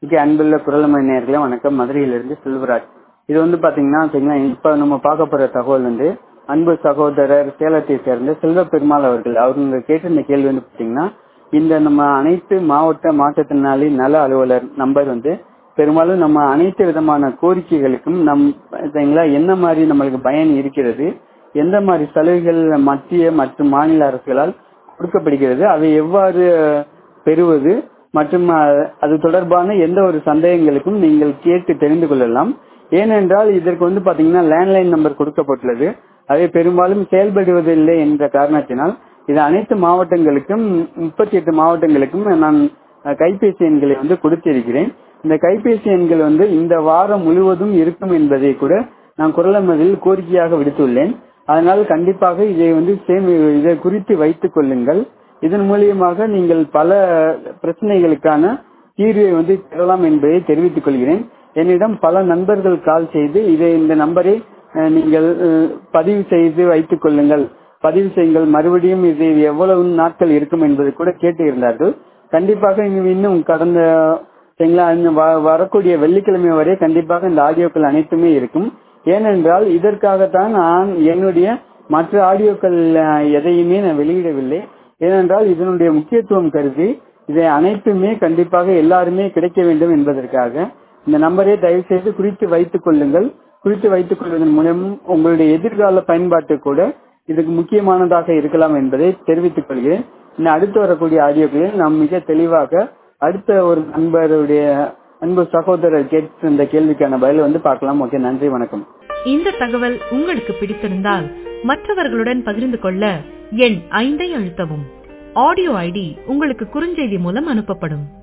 okay அன்புள்ள குரலமணி நேர்களே வணக்கம் மதுரையிலிருந்து செல்வராஜ் இது வந்து பாத்தீங்கன்னா சரிங்களா இப்ப நம்ம பார்க்க போற தகவல் வந்து அன்பு சகோதரர் சேலத்தை சேர்ந்த செல்வ பெருமாள் அவர்கள் அவங்க கேட்டிருந்த கேள்வி வந்து பாத்தீங்கன்னா இந்த நம்ம அனைத்து மாவட்ட மாற்றுத்திறனாளி நல அலுவலர் நம்பர் வந்து பெரும்பாலும் நம்ம அனைத்து விதமான கோரிக்கைகளுக்கும் நம் சரிங்களா என்ன மாதிரி நம்மளுக்கு பயன் இருக்கிறது எந்த மாதிரி சலுகைகள் மத்திய மற்றும் மாநில அரசுகளால் கொடுக்கப்படுகிறது அதை எவ்வாறு பெறுவது மற்றும் அஹ், அது தொடர்பான எந்த ஒரு சந்தேகங்களுக்கும் நீங்கள் கேட்டு தெரிந்து கொள்ளலாம் ஏனென்றால் இதற்கு வந்து பாத்தீங்கன்னா லேண்ட்லைன் நம்பர் கொடுக்கப்பட்டுள்ளது அதை பெரும்பாலும் செயல்படுவதில்லை என்ற காரணத்தினால் இது அனைத்து மாவட்டங்களுக்கும் முப்பத்தி எட்டு மாவட்டங்களுக்கும் நான் அஹ், கைபேசி எண்களை வந்து கொடுத்திருக்கிறேன் இந்த கைபேசி எண்கள் வந்து இந்த வாரம் முழுவதும் இருக்கும் என்பதை கூட நான் குரலமதில் கோரிக்கையாக விடுத்துள்ளேன் அதனால் கண்டிப்பாக இதை வந்து சேமி இதை குறித்து வைத்துக் கொள்ளுங்கள் இதன் மூலியமாக நீங்கள் பல பிரச்சனைகளுக்கான தீர்வை வந்து பெறலாம் என்பதை தெரிவித்துக் கொள்கிறேன் என்னிடம் பல நண்பர்கள் கால் செய்து இதை இந்த நம்பரை அஹ், நீங்கள் அஹ், பதிவு செய்து வைத்துக் கொள்ளுங்கள் பதிவு செய்யுங்கள் மறுபடியும் இது எவ்வளவு நாட்கள் இருக்கும் என்பதை கூட கேட்டு இருந்தார்கள் கண்டிப்பாக இனி இன்னும் கடந்த சரிங்களா இன்னும் வ- வரக்கூடிய வெள்ளிக்கிழமை வரை கண்டிப்பாக இந்த ஆடியோக்கள் அனைத்துமே இருக்கும் ஏனென்றால் இதற்காகத்தான் நான் என்னுடைய மற்ற ஆடியோக்கள் அஹ், எதையுமே நான் வெளியிடவில்லை ஏனென்றால் இதனுடைய முக்கியத்துவம் கருதி இதை அனைத்துமே கண்டிப்பாக எல்லாருமே கிடைக்க வேண்டும் என்பதற்காக இந்த நம்பரை தயவு செய்து குறித்து வைத்துக் கொள்ளுங்கள் குறித்து வைத்துக் கொள்வதன் மூலம் உங்களுடைய எதிர்கால பயன்பாட்டு கூட இதுக்கு முக்கியமானதாக இருக்கலாம் என்பதை தெரிவித்துக் கொள்கிறேன் இன்னும் அடுத்து வரக்கூடிய ஆடியோக்களில் நாம் மிக தெளிவாக அடுத்த ஒரு நண்பருடைய அன்பு சகோதரர் கேட்டிருந்த கேள்விக்கான பதில் வந்து பார்க்கலாம் ஓகே நன்றி வணக்கம் இந்த தகவல் உங்களுக்கு பிடித்திருந்தால் மற்றவர்களுடன் பகிர்ந்து கொள்ள எண் ஐந்தை அழுத்தவும் ஆடியோ ஐடி உங்களுக்கு குறுஞ்செய்தி மூலம் அனுப்பப்படும்